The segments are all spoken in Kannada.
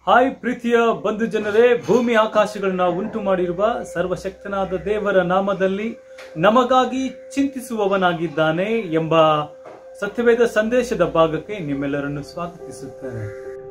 ಹಾಯ್ ಪ್ರೀತಿಯ ಬಂಧು ಜನರೇ ಭೂಮಿ ಆಕಾಶಗಳನ್ನ ಉಂಟು ಮಾಡಿರುವ ಸರ್ವಶಕ್ತನಾದ ದೇವರ ನಾಮದಲ್ಲಿ ನಮಗಾಗಿ ಚಿಂತಿಸುವವನಾಗಿದ್ದಾನೆ ಎಂಬ ಸತ್ಯವೇದ ಸಂದೇಶದ ಭಾಗಕ್ಕೆ ನಿಮ್ಮೆಲ್ಲರನ್ನು ಸ್ವಾಗತಿಸುತ್ತೇನೆ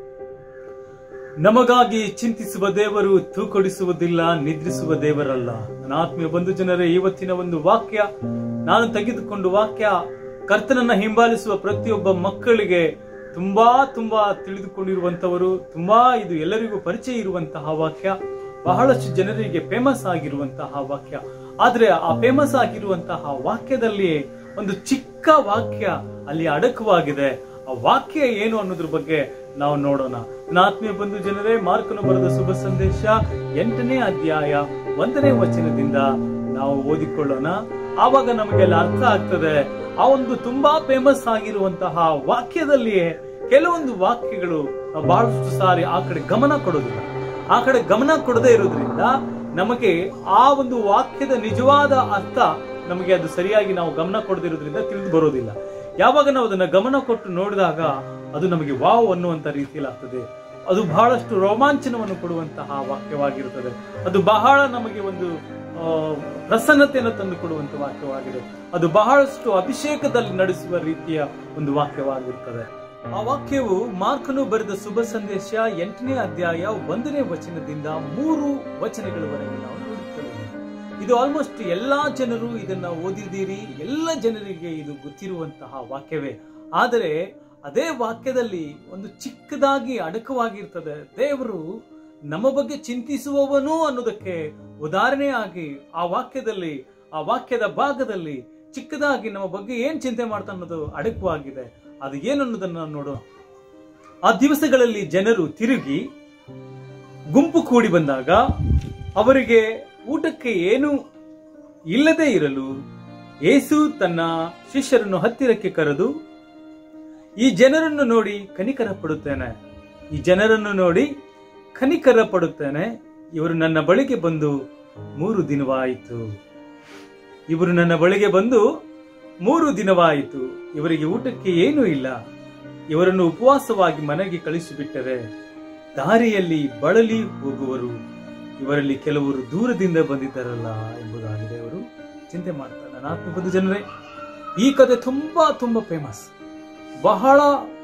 ನಮಗಾಗಿ ಚಿಂತಿಸುವ ದೇವರು ತೂಕೊಡಿಸುವುದಿಲ್ಲ ನಿದ್ರಿಸುವ ದೇವರಲ್ಲ ನನ್ನ ಆತ್ಮೀಯ ಬಂಧು ಜನರೇ ಇವತ್ತಿನ ಒಂದು ವಾಕ್ಯ ನಾನು ತೆಗೆದುಕೊಂಡು ವಾಕ್ಯ ಕರ್ತನನ್ನ ಹಿಂಬಾಲಿಸುವ ಪ್ರತಿಯೊಬ್ಬ ಮಕ್ಕಳಿಗೆ ತುಂಬಾ ತುಂಬಾ ತಿಳಿದುಕೊಂಡಿರುವಂತವರು ತುಂಬಾ ಇದು ಎಲ್ಲರಿಗೂ ಪರಿಚಯ ಇರುವಂತಹ ವಾಕ್ಯ ಬಹಳಷ್ಟು ಜನರಿಗೆ ಫೇಮಸ್ ಆಗಿರುವಂತಹ ವಾಕ್ಯ ಆದ್ರೆ ಆ ಫೇಮಸ್ ಆಗಿರುವಂತಹ ವಾಕ್ಯದಲ್ಲಿ ಒಂದು ಚಿಕ್ಕ ವಾಕ್ಯ ಅಲ್ಲಿ ಅಡಕವಾಗಿದೆ ಆ ವಾಕ್ಯ ಏನು ಅನ್ನೋದ್ರ ಬಗ್ಗೆ ನಾವು ನೋಡೋಣ ನನ್ನ ಆತ್ಮೀಯ ಬಂಧು ಜನರೇ ಮಾರ್ಕನು ಬರೆದ ಶುಭ ಸಂದೇಶ ಎಂಟನೇ ಅಧ್ಯಾಯ ಒಂದನೇ ವಚನದಿಂದ ನಾವು ಓದಿಕೊಳ್ಳೋಣ ಆವಾಗ ನಮಗೆಲ್ಲ ಅರ್ಥ ಆಗ್ತದೆ ಆ ಒಂದು ತುಂಬಾ ಫೇಮಸ್ ಆಗಿರುವಂತಹ ವಾಕ್ಯದಲ್ಲಿಯೇ ಕೆಲವೊಂದು ವಾಕ್ಯಗಳು ನಾವು ಬಹಳಷ್ಟು ಸಾರಿ ಆ ಕಡೆ ಗಮನ ಕೊಡೋದಿಲ್ಲ ಆ ಕಡೆ ಗಮನ ಕೊಡದೇ ಇರೋದ್ರಿಂದ ನಮಗೆ ಆ ಒಂದು ವಾಕ್ಯದ ನಿಜವಾದ ಅರ್ಥ ನಮಗೆ ಅದು ಸರಿಯಾಗಿ ನಾವು ಗಮನ ಕೊಡದಿರೋದ್ರಿಂದ ತಿಳಿದು ಬರೋದಿಲ್ಲ ಯಾವಾಗ ನಾವು ಅದನ್ನ ಗಮನ ಕೊಟ್ಟು ನೋಡಿದಾಗ ಅದು ನಮಗೆ ವಾವ್ ಅನ್ನುವಂತ ರೀತಿಯಲ್ಲಿ ಆಗ್ತದೆ ಅದು ಬಹಳಷ್ಟು ರೋಮಾಂಚನವನ್ನು ಕೊಡುವಂತಹ ವಾಕ್ಯವಾಗಿರುತ್ತದೆ ಅದು ಬಹಳ ನಮಗೆ ಒಂದು ಆ, ಪ್ರಸನ್ನತೆಯನ್ನು ತಂದು ಕೊಡುವಂತ ವಾಕ್ಯವಾಗಿದೆ ಅದು ಬಹಳಷ್ಟು ಅಭಿಷೇಕದಲ್ಲಿ ನಡೆಸುವ ರೀತಿಯ ಒಂದು ವಾಕ್ಯವಾಗಿರುತ್ತದೆ ಆ ವಾಕ್ಯವು ಮಾರ್ಕನು ಬರೆದ ಶುಭ ಸಂದೇಶ ಎಂಟನೇ ಅಧ್ಯಾಯ ಒಂದನೇ ವಚನದಿಂದ ಮೂರು ವಚನಗಳವರೆಗೆ ನಾವು ನೋಡುತ್ತೇವೆ ಇದು ಆಲ್ಮೋಸ್ಟ್ ಎಲ್ಲಾ ಜನರು ಇದನ್ನ ಓದಿದ್ದೀರಿ ಎಲ್ಲ ಜನರಿಗೆ ಇದು ಗೊತ್ತಿರುವಂತಹ ವಾಕ್ಯವೇ ಆದರೆ ಅದೇ ವಾಕ್ಯದಲ್ಲಿ ಒಂದು ಚಿಕ್ಕದಾಗಿ ಅಡಕವಾಗಿರ್ತದೆ ದೇವರು ನಮ್ಮ ಬಗ್ಗೆ ಚಿಂತಿಸುವವನು ಅನ್ನೋದಕ್ಕೆ ಉದಾಹರಣೆಯಾಗಿ ಆ ವಾಕ್ಯದಲ್ಲಿ ಆ ವಾಕ್ಯದ ಭಾಗದಲ್ಲಿ ಚಿಕ್ಕದಾಗಿ ನಮ್ಮ ಬಗ್ಗೆ ಏನ್ ಚಿಂತೆ ಮಾಡ್ತಾ ಅನ್ನೋದು ಅಡಕವಾಗಿದೆ ಅದು ಏನು ಅನ್ನೋದನ್ನ ನಾವು ನೋಡೋಣ ಆ ದಿವಸಗಳಲ್ಲಿ ಜನರು ತಿರುಗಿ ಗುಂಪು ಕೂಡಿ ಬಂದಾಗ ಅವರಿಗೆ ಊಟಕ್ಕೆ ಏನು ಇಲ್ಲದೆ ಇರಲು ಯೇಸು ತನ್ನ ಶಿಷ್ಯರನ್ನು ಹತ್ತಿರಕ್ಕೆ ಕರೆದು ಈ ಜನರನ್ನು ನೋಡಿ ಕನಿಕರ ಪಡುತ್ತೇನೆ ಈ ಜನರನ್ನು ನೋಡಿ ಕನಿಕರ ಪಡುತ್ತೇನೆ ಇವರು ನನ್ನ ಬಳಿಗೆ ಬಂದು ಮೂರು ದಿನವಾಯಿತು ಇವರು ನನ್ನ ಬಳಿಗೆ ಬಂದು ಮೂರು ದಿನವಾಯಿತು ಇವರಿಗೆ ಊಟಕ್ಕೆ ಏನೂ ಇಲ್ಲ ಇವರನ್ನು ಉಪವಾಸವಾಗಿ ಮನೆಗೆ ಕಳಿಸಿಬಿಟ್ಟರೆ ದಾರಿಯಲ್ಲಿ ಬಳಲಿ ಹೋಗುವರು ಇವರಲ್ಲಿ ಕೆಲವರು ದೂರದಿಂದ ಬಂದಿದ್ದಾರಲ್ಲ ಎಂಬುದಾಗಿದೆ ಅವರು ಚಿಂತೆ ಮಾಡ್ತಾರೆ ನನ್ನ ಆತ್ಮಬದ್ಧ ಜನರೇ ಈ ಕಥೆ ತುಂಬಾ ತುಂಬಾ ಫೇಮಸ್ ಬಹಳ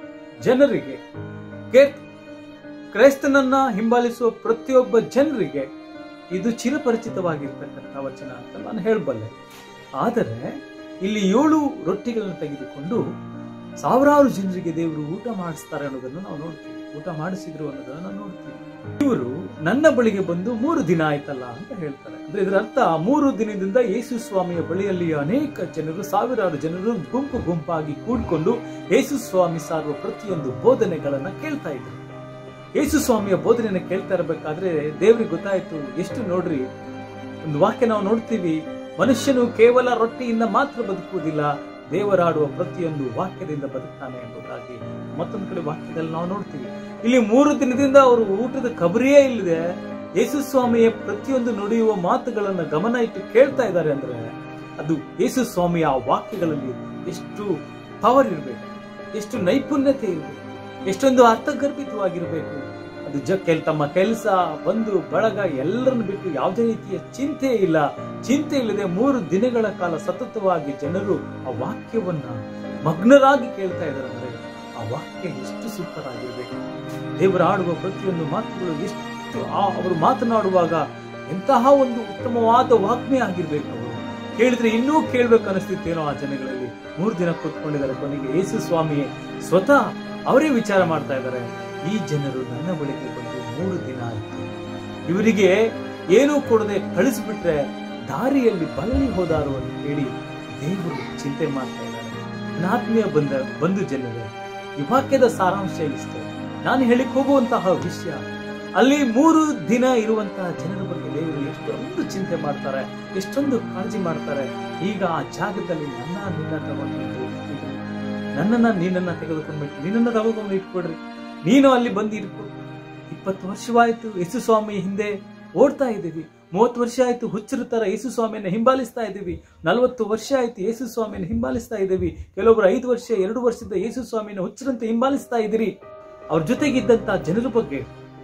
ಜನರಿಗೆ ಕೆ- ಕ್ರೈಸ್ತನನ್ನ ಹಿಂಬಾಲಿಸುವ ಪ್ರತಿಯೊಬ್ಬ ಜನರಿಗೆ ಇದು ಚಿರಪರಿಚಿತವಾಗಿರ್ತಕ್ಕಂಥ ವಚನ ಅಂತ ನಾನು ಹೇಳಬಲ್ಲೆ ಆದರೆ ಇಲ್ಲಿ ಏಳು ರೊಟ್ಟಿಗಳನ್ನು ತೆಗೆದುಕೊಂಡು ಸಾವಿರಾರು ಜನರಿಗೆ ದೇವರು ಊಟ ಮಾಡಿಸ್ತಾರೆ ಅನ್ನೋದನ್ನು ನಾವು ನೋಡ್ತೀವಿ ಊಟ ಮಾಡಿಸಿದ್ರು ಅನ್ನೋದನ್ನು ನಾವು ನೋಡ್ತೀವಿ ಇವರು ನನ್ನ ಬಳಿಗೆ ಬಂದು ಮೂರು ದಿನ ಆಯ್ತಲ್ಲ ಅಂತ ಹೇಳ್ತಾರೆ ಅಂದ್ರೆ ಇದರ ಅರ್ಥ ಮೂರು ದಿನದಿಂದ ಯೇಸು ಸ್ವಾಮಿಯ ಬಳಿಯಲ್ಲಿ ಅನೇಕ ಜನರು ಸಾವಿರಾರು ಜನರು ಗುಂಪು ಗುಂಪಾಗಿ ಕೂಡಿಕೊಂಡು ಯೇಸು ಸ್ವಾಮಿ ಸಾರುವ ಪ್ರತಿಯೊಂದು ಬೋಧನೆಗಳನ್ನ ಕೇಳ್ತಾ ಇದ್ರು ಯೇಸು ಸ್ವಾಮಿಯ ಬೋಧನೆಯನ್ನು ಕೇಳ್ತಾ ಇರಬೇಕಾದ್ರೆ ದೇವ್ರಿಗೆ ಗೊತ್ತಾಯ್ತು ಎಷ್ಟು ನೋಡ್ರಿ ಒಂದು ವಾಕ್ಯ ನಾವು ನೋಡ್ತೀವಿ ಮನುಷ್ಯನು ಕೇವಲ ರೊಟ್ಟಿಯಿಂದ ಮಾತ್ರ ಬದುಕುವುದಿಲ್ಲ ದೇವರಾಡುವ ಪ್ರತಿಯೊಂದು ವಾಕ್ಯದಿಂದ ಬದುಕ್ತಾನೆ ಎಂಬುದಾಗಿ ಮತ್ತೊಂದು ಕಡೆ ವಾಕ್ಯದಲ್ಲಿ ನಾವು ನೋಡ್ತೀವಿ ಇಲ್ಲಿ ಮೂರು ದಿನದಿಂದ ಅವರು ಊಟದ ಕಬರಿಯೇ ಇಲ್ಲದೆ ಯೇಸು ಸ್ವಾಮಿಯ ಪ್ರತಿಯೊಂದು ನುಡಿಯುವ ಮಾತುಗಳನ್ನ ಗಮನ ಇಟ್ಟು ಕೇಳ್ತಾ ಇದ್ದಾರೆ ಅಂದ್ರೆ ಅದು ಯೇಸು ಸ್ವಾಮಿಯ ಆ ವಾಕ್ಯಗಳಲ್ಲಿ ಎಷ್ಟು ಪವರ್ ಇರಬೇಕು ಎಷ್ಟು ನೈಪುಣ್ಯತೆ ಇರಬೇಕು ಎಷ್ಟೊಂದು ಅರ್ಥಗರ್ಭಿತವಾಗಿರಬೇಕು ಅದು ಜ ಕೆಲ್ ತಮ್ಮ ಕೆಲಸ ಬಂದು ಬಳಗ ಎಲ್ಲರನ್ನು ಬಿಟ್ಟು ಯಾವುದೇ ರೀತಿಯ ಚಿಂತೆ ಇಲ್ಲ ಚಿಂತೆ ಇಲ್ಲದೆ ಮೂರು ದಿನಗಳ ಕಾಲ ಸತತವಾಗಿ ಜನರು ಆ ವಾಕ್ಯವನ್ನ ಮಗ್ನರಾಗಿ ಕೇಳ್ತಾ ಇದ್ದಾರೆ ಅಂದ್ರೆ ಆ ವಾಕ್ಯ ಎಷ್ಟು ಸೂಪರ್ ಆಗಿರ್ಬೇಕು ದೇವರು ಆಡುವ ಪ್ರತಿಯೊಂದು ಮಾತುಗಳು ಎಷ್ಟು ಆ ಅವರು ಮಾತನಾಡುವಾಗ ಎಂತಹ ಒಂದು ಉತ್ತಮವಾದ ವಾಗ್ಮೆ ಆಗಿರ್ಬೇಕು ಅವರು ಕೇಳಿದ್ರೆ ಇನ್ನೂ ಕೇಳ್ಬೇಕು ಅನಿಸ್ತಿತ್ತೇನೋ ಆ ಜನಗಳಲ್ಲಿ ಮೂರು ದಿನ ಕೂತ್ಕೊಂಡಿದ್ದಾರೆ ಕೊನೆಗೆ ಯೇಸು ಸ್ವಾಮಿಯೇ ಸ್ವತಃ ಅವರೇ ವಿಚಾರ ಮಾಡ್ತಾ ಇದ್ದಾರೆ ಈ ಜನರು ನನ್ನ ಬಳಿಗೆ ಬಂದು ಮೂರು ದಿನ ಆಯಿತು ಇವರಿಗೆ ಏನೂ ಕೊಡದೆ ಕಳಿಸ್ಬಿಟ್ರೆ ದಾರಿಯಲ್ಲಿ ಬಳಲಿ ಹೋದಾರು ಅಂತ ಹೇಳಿ ದೇವರು ಚಿಂತೆ ಮಾಡ್ತಾ ಇದ್ದಾರೆ ನನ್ನ ಆತ್ಮೀಯ ಬಂದ ಬಂಧು ಜನರೇ ಈ ವಾಕ್ಯದ ಸಾರಾಂಶ ಇಷ್ಟೇ ನಾನು ಹೇಳಿಕ್ ಹೋಗುವಂತಹ ವಿಷಯ ಅಲ್ಲಿ ಮೂರು ದಿನ ಇರುವಂತಹ ಜನರ ಬಗ್ಗೆ ದೇವರು ಎಷ್ಟೊಂದು ಚಿಂತೆ ಮಾಡ್ತಾರೆ ಎಷ್ಟೊಂದು ಕಾಳಜಿ ಮಾಡ್ತಾರೆ ಈಗ ಆ ಜಾಗದಲ್ಲಿ ನನ್ನ ನಿನ್ನ ತಗೊಂಡು ಇಟ್ಬಿಡ್ರಿ. ನನ್ನನ್ನ ನೀನನ್ನ ತೆಗೆದುಕೊಂಡ್ಬಿಟ್ಟು ನಿನ್ನನ್ನ ತಗೊಂಡು ಇಟ್ಕೊಡ್ರಿ ನೀನು ಅಲ್ಲಿ ಬಂದು ಇಟ್ಕೊ ಇಪ್ಪತ್ತು ವರ್ಷವಾಯ್ತು ಯೇಸು ಸ್ವಾಮಿ ಹಿಂದೆ ಓಡ್ತಾ ಇದ್ದೀವಿ ಮೂವತ್ತು ವರ್ಷ ಆಯ್ತು ಹುಚ್ಚರ ತರ ಯೇಸು ಸ್ವಾಮಿಯನ್ನ ಹಿಂಬಾಲಿಸ್ತಾ ಇದ್ದೀವಿ ನಲವತ್ತು ವರ್ಷ ಆಯ್ತು ಯೇಸು ಸ್ವಾಮಿಯನ್ನು ಹಿಂಬಾಲಿಸ್ತಾ ಇದ್ದೀವಿ ಕೆಲವೊಬ್ರು ಐದು ವರ್ಷ ಎರಡು ವರ್ಷದ ಯೇಸು ಸ್ವಾಮಿಯನ್ನು ಹುಚ್ಚರಂತೆ ಹಿಂಬಾಲಿಸ್ತಾ ಇದ್ದೀರಿ ಅವ್ರ ಜೊತೆಗಿದ್ದಂತ ಜನರ ಬಗ್ಗೆ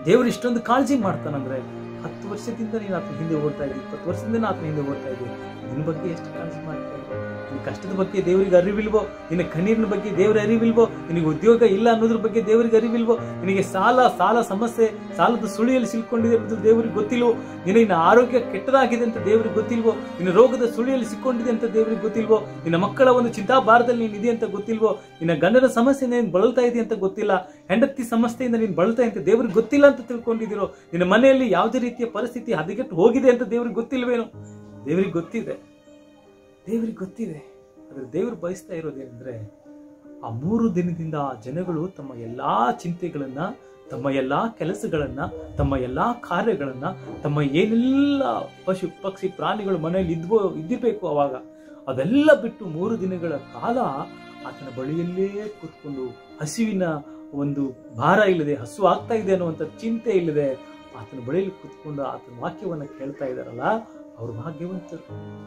ದೇವರು ಇಷ್ಟೊಂದು ಕಾಳಜಿ ಮಾಡ್ತಾನಂದ್ರೆ ಹತ್ತು ವರ್ಷದಿಂದ ನೀನು ಆತನ ಹಿಂದೆ ಓಡ್ತಾ ಇದ್ದಿ ಇಪ್ಪತ್ತು ವರ್ಷದಿಂದ ಆತನ ಹಿಂದೆ ಓಡ್ತಾ ಇದ್ದಿ ನಿನ್ನ ಬಗ್ಗೆ ಎಷ್ಟು ಕಾಳಜಿ ಮಾಡ್ತಾ ಇದ್ದೆ ನಿನ್ನ ಕಷ್ಟದ ಬಗ್ಗೆ ದೇವರಿಗೆ ಅರಿವಿಲ್ವೋ ನಿನ್ನ ಕಣ್ಣೀರಿನ ಬಗ್ಗೆ ದೇವರ ಅರಿವಿಲ್ವೋ ನಿನಗೆ ಉದ್ಯೋಗ ಇಲ್ಲ ಅನ್ನೋದ್ರ ಬಗ್ಗೆ ದೇವರಿಗೆ ಅರಿವಿಲ್ವೋ ನಿನಗೆ ಸಾಲ ಸಾಲ ಸಮಸ್ಯೆ ಸಾಲದ ಸುಳಿಯಲ್ಲಿ ಸಿಲ್ಕೊಂಡಿದೆ ಅನ್ನೋದು ದೇವರಿಗೆ ಗೊತ್ತಿಲ್ವೋ ನಿನ್ನ ಆರೋಗ್ಯ ಕೆಟ್ಟದಾಗಿದೆ ಅಂತ ದೇವರಿಗೆ ಗೊತ್ತಿಲ್ವೋ ನಿನ್ನ ರೋಗದ ಸುಳಿಯಲ್ಲಿ ಸಿಕ್ಕೊಂಡಿದೆ ಅಂತ ದೇವರಿಗೆ ಗೊತ್ತಿಲ್ವೋ ನಿನ್ನ ಮಕ್ಕಳ ಒಂದು ಚಿಂತಾಭಾರದಲ್ಲಿ ನೀನು ಇದೆ ಅಂತ ಗೊತ್ತಿಲ್ವೋ ನಿನ್ನ ಗಂಡನ ಸಮಸ್ಯೆಯಿಂದ ನೀನು ಬಳಲ್ತಾ ಇದೆ ಅಂತ ಗೊತ್ತಿಲ್ಲ ಹೆಂಡತಿ ಸಮಸ್ಯೆಯಿಂದ ನೀನು ಬಳಲ್ತಾ ಅಂತ ದೇವರಿಗೆ ಗೊತ್ತಿಲ್ಲ ಅಂತ ತಿಳ್ಕೊಂಡಿದ್ದೀರೋ ನಿನ್ನ ಮನೆಯಲ್ಲಿ ಯಾವುದೇ ರೀತಿಯ ಪರಿಸ್ಥಿತಿ ಹದಗೆಟ್ಟು ಹೋಗಿದೆ ಅಂತ ದೇವರಿಗೆ ಗೊತ್ತಿಲ್ವೇನೋ ದೇವರಿಗೆ ಗೊತ್ತಿದೆ ದೇವರಿಗೆ ಗೊತ್ತಿದೆ ಆದ್ರೆ ದೇವರು ಬಯಸ್ತಾ ಇರೋದೇನೆಂದ್ರೆ ಆ ಮೂರು ದಿನದಿಂದ ಆ ಜನಗಳು ತಮ್ಮ ಎಲ್ಲಾ ಚಿಂತೆಗಳನ್ನ ತಮ್ಮ ಎಲ್ಲಾ ಕೆಲಸಗಳನ್ನ ತಮ್ಮ ಎಲ್ಲಾ ಕಾರ್ಯಗಳನ್ನ ತಮ್ಮ ಏನೆಲ್ಲ ಪಶು ಪಕ್ಷಿ ಪ್ರಾಣಿಗಳು ಮನೆಯಲ್ಲಿ ಇದ್ವೋ ಇದ್ದಿರ್ಬೇಕು ಅವಾಗ ಅದೆಲ್ಲ ಬಿಟ್ಟು ಮೂರು ದಿನಗಳ ಕಾಲ ಆತನ ಬಳಿಯಲ್ಲೇ ಕೂತ್ಕೊಂಡು ಹಸಿವಿನ ಒಂದು ಭಾರ ಇಲ್ಲದೆ ಹಸು ಆಗ್ತಾ ಇದೆ ಅನ್ನುವಂಥ ಚಿಂತೆ ಇಲ್ಲದೆ ಆತನ ಬಳಿಯಲ್ಲಿ ಕೂತ್ಕೊಂಡು ಆತನ ವಾಕ್ಯವನ್ನ ಕೇಳ್ತಾ ಇದಾರಲ್ಲ ಅವ್ರು ಭಾಗ್ಯವಂತರು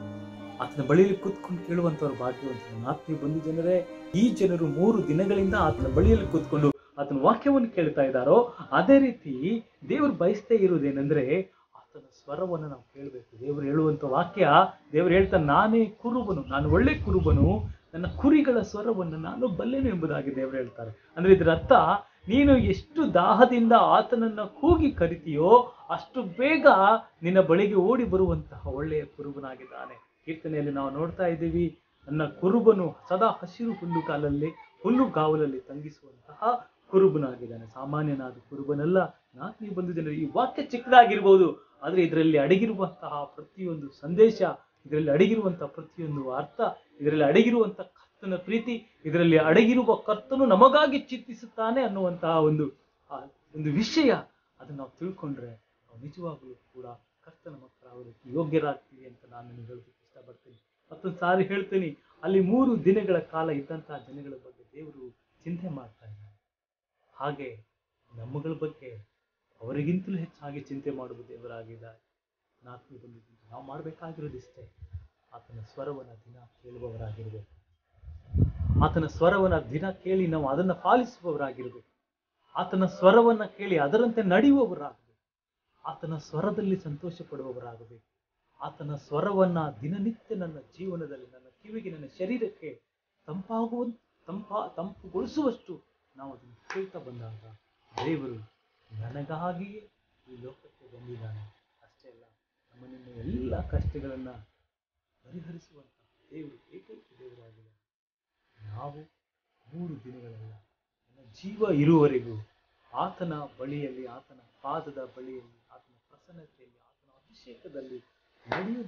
ಆತನ ಬಳಿಯಲ್ಲಿ ಕೂತ್ಕೊಂಡು ಕೇಳುವಂತವ್ರು ಭಾಗ್ಯವಂತರು ಆತ್ಮೀಯ ಬಂಧು ಜನರೇ ಈ ಜನರು ಮೂರು ದಿನಗಳಿಂದ ಆತನ ಬಳಿಯಲ್ಲಿ ಕೂತ್ಕೊಂಡು ಆತನ ವಾಕ್ಯವನ್ನು ಕೇಳ್ತಾ ಇದ್ದಾರೋ ಅದೇ ರೀತಿ ದೇವರು ಬಯಸ್ತಾ ಇರುವುದೇನೆಂದ್ರೆ ಆತನ ಸ್ವರವನ್ನು ನಾವು ಕೇಳಬೇಕು ದೇವರು ಹೇಳುವಂತ ವಾಕ್ಯ ದೇವರು ಹೇಳ್ತಾನೆ ನಾನೇ ಕುರುಬನು ನಾನು ಒಳ್ಳೆ ಕುರುಬನು ನನ್ನ ಕುರಿಗಳ ಸ್ವರವನ್ನು ನಾನು ಬಲ್ಲೆನು ಎಂಬುದಾಗಿ ದೇವರು ಹೇಳ್ತಾರೆ ಅಂದ್ರೆ ಇದರ ಅರ್ಥ ನೀನು ಎಷ್ಟು ದಾಹದಿಂದ ಆತನನ್ನ ಕೂಗಿ ಕರಿತೀಯೋ ಅಷ್ಟು ಬೇಗ ನಿನ್ನ ಬಳಿಗೆ ಓಡಿ ಬರುವಂತಹ ಒಳ್ಳೆಯ ಕುರುಬನಾಗಿದ್ದಾನೆ ಕೀರ್ತನೆಯಲ್ಲಿ ನಾವು ನೋಡ್ತಾ ಇದ್ದೀವಿ ನನ್ನ ಕುರುಬನು ಸದಾ ಹಸಿರು ಹುಲ್ಲು ಕಾಲಲ್ಲಿ ಹುಲ್ಲು ಗಾವಲಲ್ಲಿ ತಂಗಿಸುವಂತಹ ಕುರುಬನಾಗಿದ್ದಾನೆ ಸಾಮಾನ್ಯನಾದ ಕುರುಬನಲ್ಲ ನಾಲ್ಕನೇ ಬಂದು ಜನರು ಈ ವಾಕ್ಯ ಚಿಕ್ಕದಾಗಿರ್ಬೋದು ಆದ್ರೆ ಇದರಲ್ಲಿ ಅಡಗಿರುವಂತಹ ಪ್ರತಿಯೊಂದು ಸಂದೇಶ ಇದರಲ್ಲಿ ಅಡಗಿರುವಂತಹ ಪ್ರತಿಯೊಂದು ಅರ್ಥ ಇದರಲ್ಲಿ ಅಡಗಿರುವಂತಹ ಕರ್ತನ ಪ್ರೀತಿ ಇದರಲ್ಲಿ ಅಡಗಿರುವ ಕರ್ತನು ನಮಗಾಗಿ ಚಿಂತಿಸುತ್ತಾನೆ ಅನ್ನುವಂತಹ ಒಂದು ಆ ಒಂದು ವಿಷಯ ಅದನ್ನ ನಾವು ತಿಳ್ಕೊಂಡ್ರೆ ನಾವು ನಿಜವಾಗ್ಲೂ ಕೂಡ ಕರ್ತನ ಮಕ್ಕಳಾಗೋದಕ್ಕೆ ಯೋಗ್ಯರಾಗ್ತೀವಿ ಅಂತ ನಾನು ನಿಮಗೆ ಹೇಳೋದಕ್ಕೆ ಇಷ್ಟಪಡ್ತೀನಿ ಮತ್ತೊಂದು ಸಾರಿ ಹೇಳ್ತೀನಿ ಅಲ್ಲಿ ಮೂರು ದಿನಗಳ ಕಾಲ ಇದ್ದಂತಹ ಜನಗಳ ಬಗ್ಗೆ ದೇವರು ಚಿಂತೆ ಮಾಡ್ತಾ ಇದ್ದಾರೆ ಹಾಗೆ ನಮ್ಮಗಳ ಬಗ್ಗೆ ಅವರಿಗಿಂತಲೂ ಹೆಚ್ಚಾಗಿ ಚಿಂತೆ ಮಾಡುವ ದೇವರಾಗಿದ್ದಾರೆ ನಾಲ್ಕು ಬಂದಿದ್ದು ನಾವು ಮಾಡಬೇಕಾಗಿರೋದಿಷ್ಟೇ ಆತನ ಸ್ವರವನ್ನ ದಿನ ಕೇಳುವವರಾಗಿರ್ಬೇಕು ಆತನ ಸ್ವರವನ್ನ ದಿನ ಕೇಳಿ ನಾವು ಅದನ್ನ ಪಾಲಿಸುವವರಾಗಿರ್ಬೇಕು ಆತನ ಸ್ವರವನ್ನ ಕೇಳಿ ಅದರಂತೆ ನಡೆಯುವವರಾಗಬೇಕು ಆತನ ಸ್ವರದಲ್ಲಿ ಸಂತೋಷ ಪಡುವವರಾಗಬೇಕು ಆತನ ಸ್ವರವನ್ನ ದಿನನಿತ್ಯ ನನ್ನ ಜೀವನದಲ್ಲಿ ನನ್ನ ಕಿವಿಗೆ ನನ್ನ ಶರೀರಕ್ಕೆ ತಂಪಾಗುವ ತಂಪ ತಂಪುಗೊಳಿಸುವಷ್ಟು ನಾವು ಅದನ್ನು ಕೇಳ್ತಾ ಬಂದಾಗ ದೇವರು ನನಗಾಗಿಯೇ ಈ ಲೋಕಕ್ಕೆ ಬಂದಿದ್ದಾನೆ ಅಷ್ಟೇ ಅಲ್ಲ ನಮ್ಮ ನಿಮ್ಮ ಎಲ್ಲ ಕಷ್ಟಗಳನ್ನ ಪರಿಹರಿಸುವಂತ ದೇವರು ಏಕೈಕ ದೇವರಾಗಿದೆ ನಾವು ಮೂರು ದಿನಗಳೆಲ್ಲ ನನ್ನ ಜೀವ ಇರುವವರೆಗೂ ಆತನ ಬಳಿಯಲ್ಲಿ ಆತನ ಪಾದದ ಬಳಿಯಲ್ಲಿ ಆತನ ಪ್ರಸನ್ನತೆಯಲ್ಲಿ ಆತನ ಅಭಿಷೇಕದಲ್ಲಿ ನಡೆಯುವ